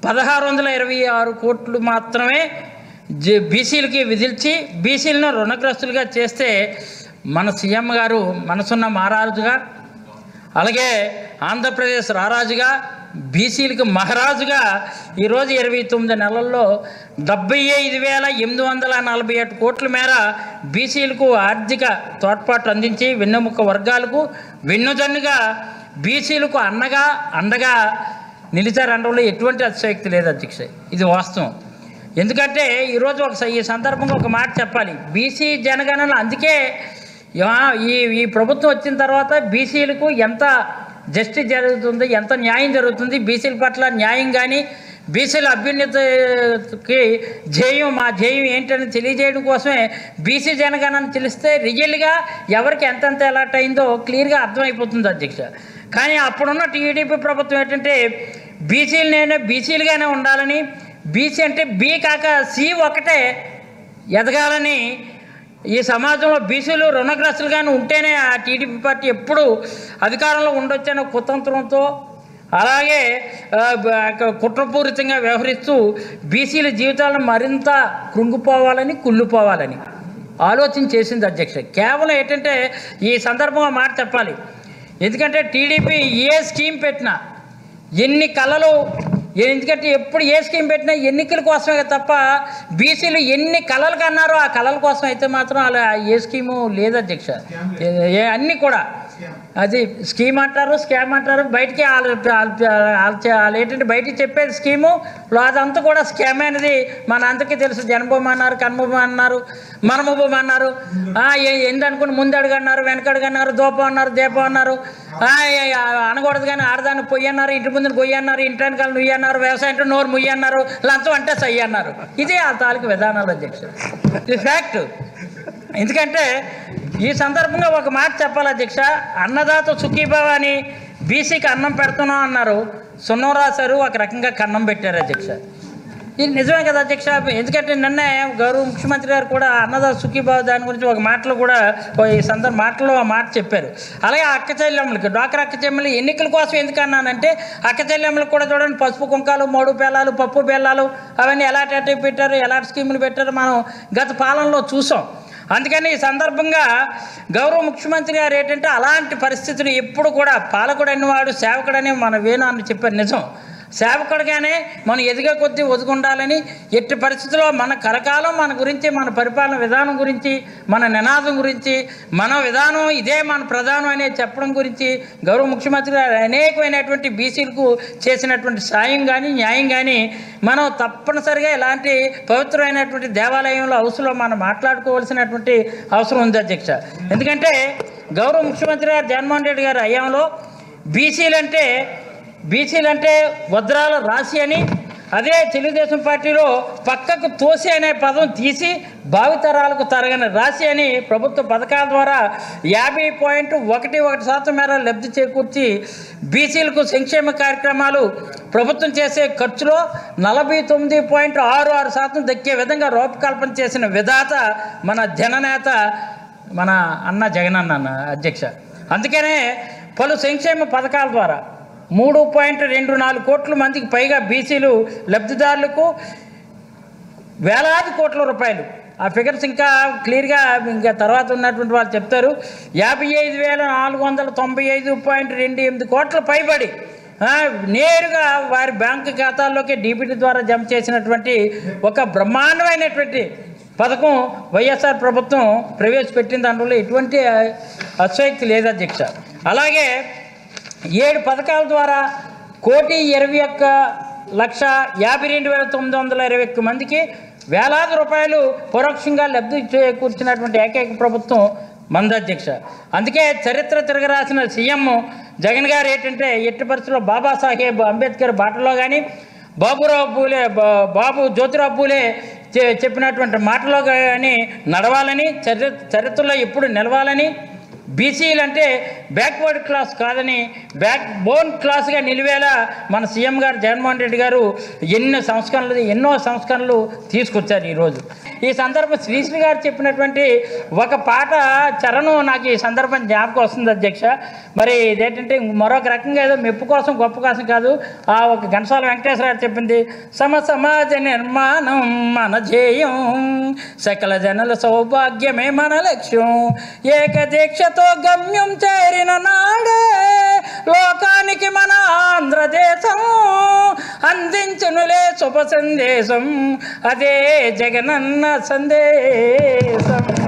పదహారు వందల ఇరవై ఆరు కోట్లు మాత్రమే జ బీసీలకి విధిల్చి బీసీలను రుణగ్రస్తులుగా చేస్తే మన సీఎం గారు మనసున్న మహారాజుగా అలాగే ఆంధ్రప్రదేశ్ రారాజుగా బీసీలకు మహారాజుగా ఈరోజు ఇరవై తొమ్మిది నెలల్లో డెబ్బై ఐదు వేల ఎనిమిది వందల నలభై ఏడు కోట్ల మేర బీసీలకు ఆర్థిక తోడ్పాటు అందించి వెన్నెముక వర్గాలకు వెన్నుదన్నుగా బీసీలకు అన్నగా అండగా నిలిచారనడంలో ఎటువంటి అతిశయక్తి లేదు అధ్యక్ష ఇది వాస్తవం ఎందుకంటే ఈరోజు ఒక స- ఈ సందర్భంగా ఒక మాట చెప్పాలి బీసీ జనగణన అందుకే యా- ఈ ఈ ప్రభుత్వం వచ్చిన తర్వాత బీసీలకు ఎంత జస్టిస్ జరుగుతుంది ఎంత న్యాయం జరుగుతుంది బీసీల పట్ల న్యాయం కానీ బీసీల అభ్యున్నతికి ధ్యేయం మా ధ్యేయం ఏంటని తెలియజేయడం కోసమే బీసీ జనగణన తెలిస్తే రియల్గా ఎవరికి ఎంతెంత ఎలాట్ అయిందో క్లియర్గా అర్థమైపోతుంది అధ్యక్ష కానీ అప్పుడున్న టీడీపీ ప్రభుత్వం ఏంటంటే బీసీలు నేను బీసీలుగానే ఉండాలని బీసీ అంటే బీ కాక సి ఒకటే ఎదగాలని ఈ సమాజంలో బీసీలు రుణగ్రస్తులుగానే ఉంటేనే ఆ టీడీపీ పార్టీ ఎప్పుడు అధికారంలో ఉండొచ్చనే కుతంత్రంతో అలాగే ఆ, బ- కుట్రపూరితంగా వ్యవహరిస్తూ బీసీల జీవితాలను మరింత కృంగిపోవాలని కుళ్ళిపోవాలని ఆలోచన చేసింది అధ్యక్ష కేవలం ఏంటంటే ఈ సందర్భంగా మాట చెప్పాలి ఎందుకంటే టీడీపీ ఏ స్కీమ్ పెట్టినా ఎన్ని కళలు ఎందుకంటే ఎప్పుడు ఏ స్కీమ్ పెట్టినా ఎన్నికల కోసమే తప్ప బీసీలు ఎన్ని కళలు కన్నారో ఆ కళల కోసం అయితే మాత్రం అలా ఏ స్కీము లేదు అధ్యక్ష ఏ- ఏ అన్నీ కూడా అది స్కీమ్ అంటారు స్కామ్ అంటారు బయటికి వాళ్ళు వాళ్ళు- వాళ్ళు చే- వాళ్ళు ఏంటంటే బయటికి చెప్పేది స్కీము అదంతా కూడా స్కామ్ అనేది మన అందరికీ తెలుసు జనభూమి అన్నారు కన్మభూమి అన్నారు మనమభూమి అన్నారు ఆ, ఏ- ఏందనుకుని ముందడుగు అన్నారు వెనకడుగు అన్నారు దూపం అన్నారు దీపం అన్నారు ఆ, ఏ- ఆ, అనకూడదు కానీ ఆడదాన్ని పొయ్యి అన్నారు ఇంటి ముందు పొయ్యి అన్నారు ఇంటి వెనకాల నుయ్యి అన్నారు వ్యవసాయం అంటే నోరు ముయ్యి అన్నారు లంచం అంటే సయ్యి అన్నారు ఇది ఆ తాలూకు విధానాలు అధ్యక్ష ఇది ఫ్యాక్ట్ ఎందుకంటే ఈ సందర్భంగా ఒక మాట చెప్పాలి అధ్యక్ష అన్నదాత సుఖీభావ అని బీసీకి అన్నం పెడుతున్నాం అన్నారు సున్నం రాశారు ఒక రకంగా కన్నం పెట్టారు అధ్యక్ష ఇది నిజమే కదా అధ్యక్ష ఎందుకంటే నిన్నే గౌరవ ముఖ్యమంత్రి గారు కూడా అన్నదాత సుఖీభావ దాని గురించి ఒక మాటలు కూడా ఓ ఈ సందర్భ మాటలో ఆ మాట చెప్పారు అలాగే ఆ అక్క చెల్లెమ్మలకి డ్వాక్రా అక్క చెల్లెమ్మలు ఎన్నికల కోసం ఎందుకు అన్నానంటే అక్క చెల్లెమ్మలకు కూడా చూడండి పసుపు కుంకాలు మూడు బెల్లాలు పప్పు బెల్లాలు అవన్నీ ఎలాంటి అట్టే పెట్టారు ఎలాంటి స్కీములు పెట్టారు మనం గత పాలనలో చూసాం అందుకని ఈ సందర్భంగా గౌరవ ముఖ్యమంత్రి గారు ఏంటంటే అలాంటి పరిస్థితులు ఎప్పుడు కూడా పాలకుడు అన్నవాడు సేవకుడని మన వేణు అని చెప్పారు నిజం సేవకుడిగానే మనం ఎదిగే కొద్దీ ఒదుకుండాలని ఎట్టి పరిస్థితుల్లో మన కరకాలం మన గురించి మన పరిపాలన విధానం గురించి మన నినాదం గురించి మన విధానం ఇదే మన ప్రధానం అనే చెప్పడం గురించి గౌరవ ముఖ్యమంత్రి గారు అనేకమైనటువంటి బీసీలకు చేసినటువంటి సాయం కానీ న్యాయం కానీ మనం తప్పనిసరిగా ఇలాంటి పవిత్రమైనటువంటి దేవాలయంలో హౌస్లో మనం మాట్లాడుకోవాల్సినటువంటి అవసరం ఉంది అధ్యక్ష ఎందుకంటే గౌరవ ముఖ్యమంత్రి గారు జగన్మోహన్ రెడ్డి గారు అయ్యాంలో బీసీలంటే బీసీలంటే వజ్రాల రాశి అని అదే తెలుగుదేశం పార్టీలో పక్కకు తోసి అనే పదం తీసి భావితరాలకు తరగని రాశి అని ప్రభుత్వ పథకాల ద్వారా యాభై పాయింట్ ఒకటి ఒకటి శాతం మేర లబ్ధి చేకూర్చి బీసీలకు సంక్షేమ కార్యక్రమాలు ప్రభుత్వం చేసే ఖర్చులో నలభై తొమ్మిది పాయింట్ ఆరు ఆరు శాతం దక్కే విధంగా రూపకల్పన చేసిన విధాత మన జననేత మన అన్న జగనన్న అన్న అధ్యక్ష అందుకనే పలు సంక్షేమ పథకాల ద్వారా మూడు పాయింట్ రెండు నాలుగు కోట్ల మందికి పైగా బీసీలు లబ్ధిదారులకు వేలాది కోట్ల రూపాయలు ఆ ఫిగర్స్ ఇంకా క్లియర్గా ఇంకా తర్వాత ఉన్నటువంటి వాళ్ళు చెప్తారు యాభై ఐదు వేల నాలుగు వందల తొంభై ఐదు పాయింట్ రెండు ఎనిమిది కోట్ల పైబడి ఆ, నేరుగా వారి బ్యాంకు ఖాతాల్లోకి డీబీటీ ద్వారా జమ చేసినటువంటి ఒక బ్రహ్మాండమైనటువంటి పథకం వైఎస్ఆర్ ప్రభుత్వం ప్రవేశపెట్టిన దాంట్లో ఎటువంటి అస్వక్తి లేదు అధ్యక్ష అలాగే ఏడు పథకాల ద్వారా కోటి ఇరవై ఒక్క లక్ష యాభై రెండు వేల తొమ్మిది వందల ఇరవై ఒక్క మందికి వేలాది రూపాయలు పరోక్షంగా లబ్ధి చేకూర్చినటువంటి ఏకైక ప్రభుత్వం మంద అధ్యక్ష అందుకే చరిత్ర తిరగరాసిన సీఎం జగన్ గారు ఏంటంటే ఎట్టి పరిస్థితుల్లో బాబాసాహెబ్ అంబేద్కర్ బాటలో కానీ బాబురావు పూలే బా- బాబు జ్యోతిరావు పూలే చె- చెప్పినటువంటి మాటలో కానీ నడవాలని చరి చరిత్రలో ఎప్పుడు నిలవాలని బీసీలు అంటే బ్యాక్వర్డ్ క్లాస్ కాదని బ్యాక్ బోన్ క్లాస్గా నిలివేలా మన సీఎం గారు జగన్మోహన్ రెడ్డి గారు ఎన్నో సంస్కరణలు ఎన్నో సంస్కరణలు తీసుకొచ్చారు ఈరోజు ఈ సందర్భం శ్రీశ్రీ గారు చెప్పినటువంటి ఒక పాట చరణం నాకు ఈ సందర్భం జ్ఞాపకం వస్తుంది అధ్యక్ష మరి ఇదేంటంటే మరొక రకంగా ఏదో మెప్పు కోసం గొప్ప కోసం కాదు ఆ ఒక ఘనసాల వెంకటేశ్వర గారు చెప్పింది సమ సమాజ నిర్మాణం మన ధ్యేయం సకల జనుల సౌభాగ్యమే మన లక్ష్యం ఏకదీక్షతో గమ్యం చేరిన నాడే లోకానికి మన ఆంధ్రదేశం అందించునులే శుభ సందేశం అదే జగనన్న సందేశం